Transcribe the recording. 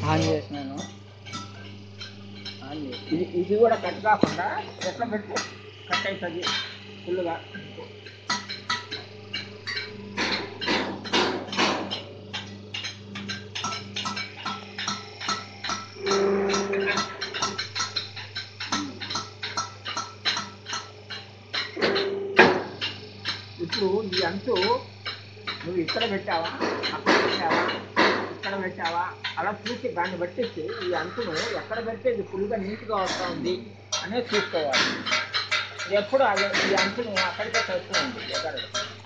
On చేసినాను on చేయి. ఇది ఇది కూడా కట్ కాకుండా ఎట్లా పెడితే కట్ అవుతుంది ఫుల్గా ఇప్పుడు ఈ అంచు నువ్వు ఇక్కడ పెట్టావా అక్కడ పెట్టావా ఇక్కడ పెట్టావా అలా చూసి దాన్ని బట్టించి ఈ అంచును ఎక్కడ పెడితే ఇది ఫుల్గా నీట్గా వస్తూ ఉంది అనేది చూసుకోవాలి ఎప్పుడు అది ఈ అంచును అక్కడికే తెస్తూ ఉంది ఎక్కడ